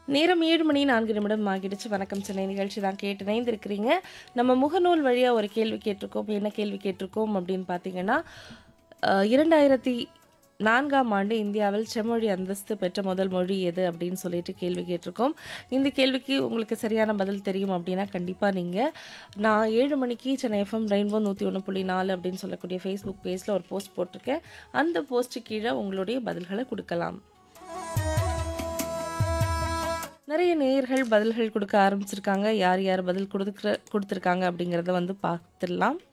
நேரம் ஏழு மணி நான்கு நிமிடம் ஆகிடுச்சு வணக்கம் சென்னை நிகழ்ச்சி தான் கேட்டு இணைந்திருக்கிறீங்க நம்ம முகநூல் வழியாக ஒரு கேள்வி கேட்டிருக்கோம் என்ன கேள்வி கேட்டிருக்கோம் அப்படின்னு பார்த்தீங்கன்னா அஹ், இரண்டாயிரத்தி நான்காம் ஆண்டு இந்தியாவில் செம்மொழி அந்தஸ்து பெற்ற முதல் மொழி எது அப்படின்னு சொல்லிட்டு கேள்வி கேட்டிருக்கோம் இந்த கேள்விக்கு உங்களுக்கு சரியான பதில் தெரியும் அப்படின்னா கண்டிப்பாக நீங்கள் நான் ஏழு மணிக்கு சென்னை எஃப்எம் ரெயின்போ நூற்றி ஒன்று புள்ளி நாலு அப்படின்னு சொல்லக்கூடிய ஃபேஸ்புக் பேஜில் ஒரு போஸ்ட் போட்டிருக்கேன் அந்த போஸ்ட்டு கீழே உங்களுடைய பதில்களை கொடுக்கலாம் நிறைய நேயர்கள் பதில்கள் கொடுக்க ஆரம்பிச்சிருக்காங்க யார் யார் பதில் கொடுக்குற கொடுத்துருக்காங்க அப்படிங்கிறத வந்து பார்த்துடலாம்